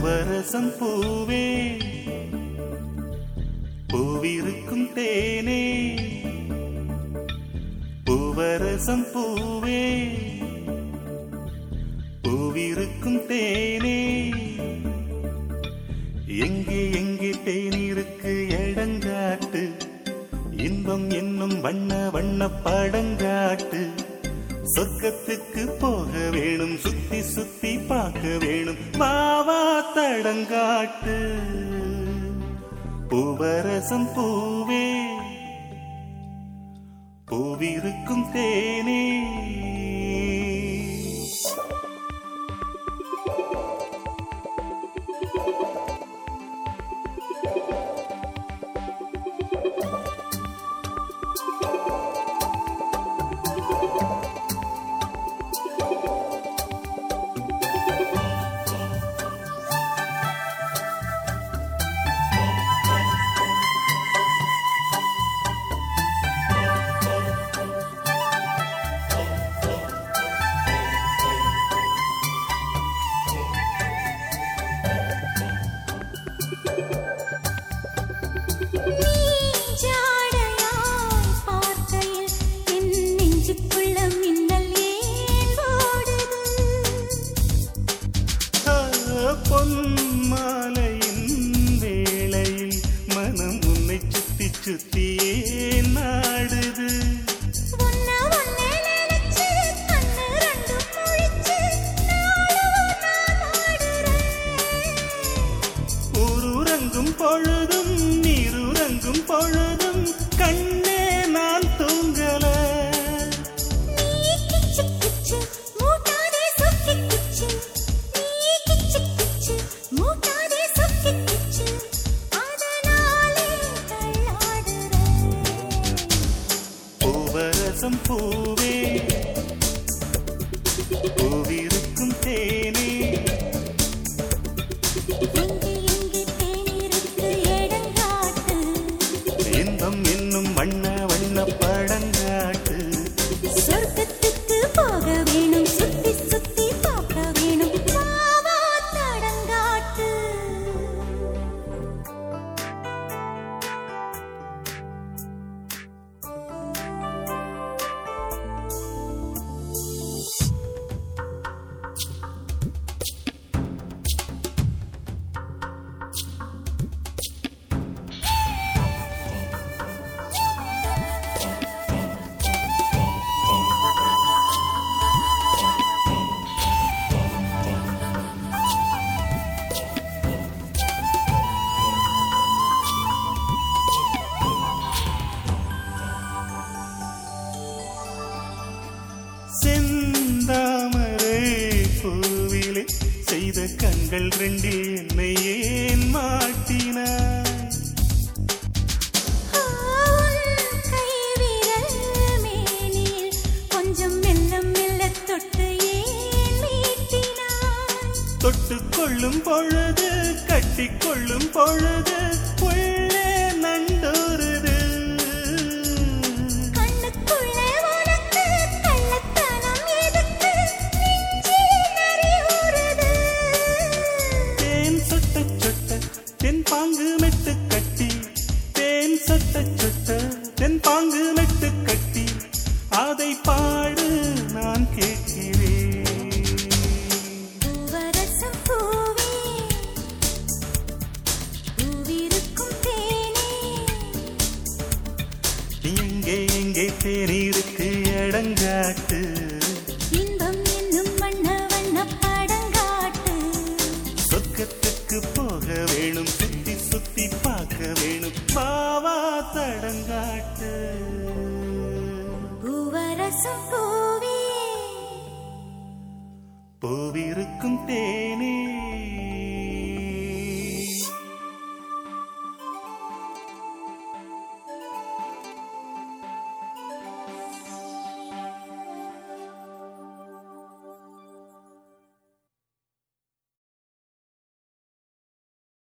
பூவரசம் பூவே பூவிருக்கும் தேனே பூவரசம் பூவே பூவிருக்கும் தேனே எங்கே எங்கே தேனிருக்கு எடங்காட்டு இன்பம் என்னும் வண்ண வண்ண படங்காட்டு சொர்க்கத்துக்கு போக வேணும் சுத்தி சுத்தி பார்க்க வேணும் மாவா தடங்காட்டு பூவரசம் பூவே பூவிருக்கும் தேனே ஜாடையாய் பார்க்கையில் என் நெஞ்சுக்குள்ள மின்னல் ஏன் ஓடுது பொன்மாலையின் வேளையில் மனம் உன்னை சுத்தி சுத்தியே நாடுது உன்ன உன்னை நினைச்சு கண்ணு ரெண்டும் முழிச்சு நாளும் நான் ஆடுறேன் ஊருறங்கும் பொழுதும் நீருறங்கும் பொழுதும் கண்ணே நான் தூங்கல நீ கிச்சு கிச்சு மூட்டாதே சொக்கி கிச்சு நீ கிச்சு கிச்சு மூட்டாதே சொக்கி கிச்சு அதனாலே தள்ளாடுறேன் பூவரசம் பூவே பூவிருக்கும் தேனே எங்கே எங்கே தேனிருக்கு இடங்காட்டு இன்பம் என்னும் வண்ண வண்ண படங்காட்டு சொர்க்கத்துக்கு போக வேணும் சுத்தி சுத்தி பார்க்க வேணும் மாவா தடங்காட்டு செந்தாமரை பூவிலே செய்த கண்கள் ரெண்டில் என்னை ஏன் மாட்டினாய் உன் கைவிரல் மேனியில் கொஞ்சம் மெல்ல மெல்ல தொட்டு ஏன் மீட்டினாய் தொட்டுக் கொள்ளும் பொழுது கட்டிக் கொள்ளும் பொழுது உள்ளே நண்டோருது கண்ணுக்குள்ளே உனக்கு கள்ளத்தனம் எதுக்கு நெஞ்சில் நரி ஊறுது தேன் சொட்ட சொட்ட தென் பாங்கு மெட்டு கட்டி தேன் சொட்ட சொட்ட தென் பாங்கு மெட்டு கட்டி அதை பாடு நான் கேட்கிறேன் பூவரசம் பூவே பூவிருக்கும் தேனே எங்கே எங்கே தேனிருக்கு இடங்காட்டு இன்பம் என்னும் வண்ண வண்ண படங்காட்டு சொர்க்கத்துக்கு போக வேணும் சுத்தி சுத்தி பார்க்க வேணும் பாவா தடங்காட்டு பூவரசம் பூவே பூவிருக்கும் தேனே